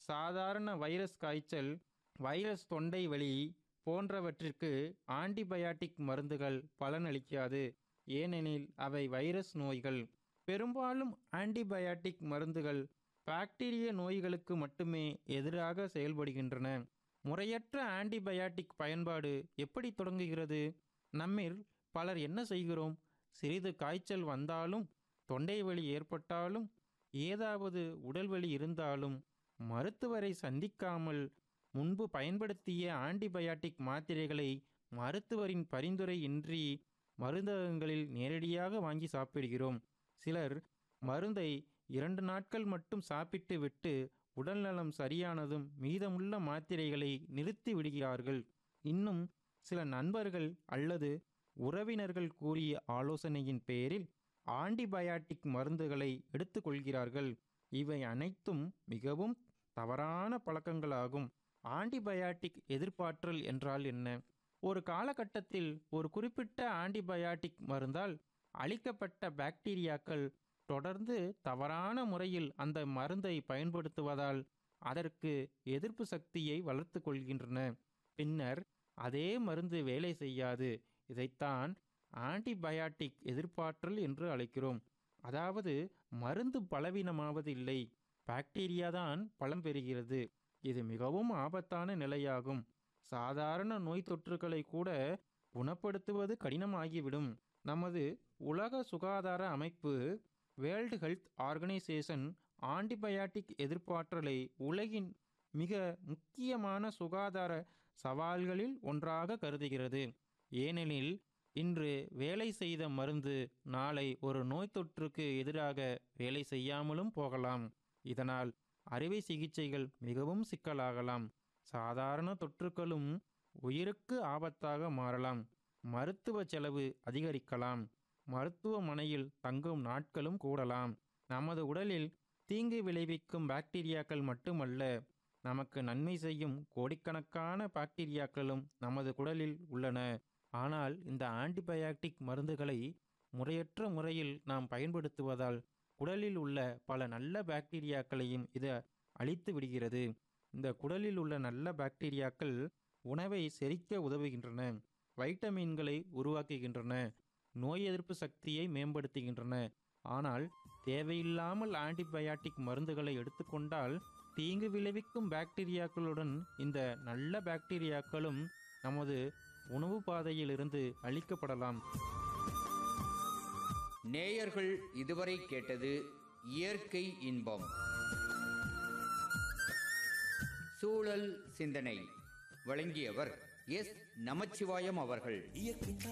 சாதாரண வைரஸ் காய்ச்சல் வைரஸ் தொண்டை வலி போன்றவற்றிற்கு ஆன்டிபயாட்டிக் மருந்துகள் பலனளிக்காது ஏனெனில் அவை வைரஸ் நோய்கள் பெரும்பாலும் ஆன்டிபயாட்டிக் மருந்துகள் பாக்டீரிய நோய்களுக்கு மட்டுமே எதிராக செயல்படுகின்றன முறையற்ற ஆன்டிபயாட்டிக் பயன்பாடு எப்படி தொடங்குகிறது நம்மில் பலர் என்ன செய்கிறோம் சிறிது காய்ச்சல் வந்தாலும் தொண்டை வலி ஏற்பட்டாலும் ஏதாவது உடல்வலி இருந்தாலும் மருத்துவரை சந்திக்காமல் முன்பு பயன்படுத்திய ஆன்டிபயாட்டிக் மாத்திரைகளை மருத்துவரின் பரிந்துரை இன்றி மருந்தகங்களில் நேரடியாக வாங்கி சாப்பிடுகிறோம் சிலர் மருந்தை இரண்டு நாட்கள் மட்டும் சாப்பிட்டு விட்டு உடல்நலம் சரியானதும் மீதமுள்ள மாத்திரைகளை நிறுத்தி விடுகிறார்கள் இன்னும் சில நண்பர்கள் அல்லது உறவினர்கள் கூறிய ஆலோசனையின் பேரில் ஆன்டிபயாட்டிக் மருந்துகளை எடுத்துக்கொள்கிறார்கள் இவை அனைத்தும் மிகவும் தவறான பழக்கங்களாகும் ஆன்டிபயாட்டிக் எதிர்ப்பாற்றல் என்றால் என்ன ஒரு காலகட்டத்தில் ஒரு குறிப்பிட்ட ஆன்டிபயாட்டிக் மருந்தால் அழிக்கப்பட்ட பாக்டீரியாக்கள் தொடர்ந்து தவறான முறையில் அந்த மருந்தை பயன்படுத்துவதால் அதற்கு எதிர்ப்பு சக்தியை வளர்த்து கொள்கின்றன பின்னர் அதே மருந்து வேலை செய்யாது இதைத்தான் ஆன்டிபயாட்டிக் எதிர்ப்பாற்றல் என்று அழைக்கிறோம் அதாவது மருந்து பலவீனமாவது இல்லை பாக்டீரியா தான் பலம் பெறுகிறது இது மிகவும் ஆபத்தான நிலையாகும் சாதாரண நோய் தொற்றுகளை கூட குணப்படுத்துவது கடினமாகிவிடும் நமது உலக சுகாதார அமைப்பு வேர்ல்டு ஹெல்த் ஆர்கனைசேஷன் ஆன்டிபயாட்டிக் எதிர்ப்பாற்றலை உலகின் மிக முக்கியமான சுகாதார சவால்களில் ஒன்றாக கருதுகிறது ஏனெனில் இன்று வேலை செய்த மருந்து நாளை ஒரு நோய் தொற்றுக்கு எதிராக வேலை செய்யாமலும் போகலாம் இதனால் அறுவை சிகிச்சைகள் மிகவும் சிக்கலாகலாம் சாதாரண தொற்றுகளும் உயிருக்கு ஆபத்தாக மாறலாம் மருத்துவ செலவு அதிகரிக்கலாம் மருத்துவமனையில் தங்கும் நாட்களும் கூடலாம் நமது உடலில் தீங்கு விளைவிக்கும் பாக்டீரியாக்கள் மட்டுமல்ல நமக்கு நன்மை செய்யும் கோடிக்கணக்கான பாக்டீரியாக்களும் நமது குடலில் உள்ளன ஆனால் இந்த ஆன்டிபயாட்டிக் மருந்துகளை முறையற்ற முறையில் நாம் பயன்படுத்துவதால் குடலில் உள்ள பல நல்ல பாக்டீரியாக்களையும் இது அழித்து விடுகிறது இந்த குடலில் உள்ள நல்ல பாக்டீரியாக்கள் உணவை செரிக்க உதவுகின்றன வைட்டமின்களை உருவாக்குகின்றன நோய் எதிர்ப்பு சக்தியை மேம்படுத்துகின்றன ஆனால் தேவையில்லாமல் ஆன்டிபயாட்டிக் மருந்துகளை எடுத்துக்கொண்டால் தீங்கு விளைவிக்கும் பாக்டீரியாக்களுடன் இந்த நல்ல பாக்டீரியாக்களும் நமது உணவு பாதையிலிருந்து அழிக்கப்படலாம் நேயர்கள் இதுவரை கேட்டது இயற்கை இன்பம் சூழல் சிந்தனை வழங்கியவர் எஸ் நமச்சிவாயம் அவர்கள் இயற்கை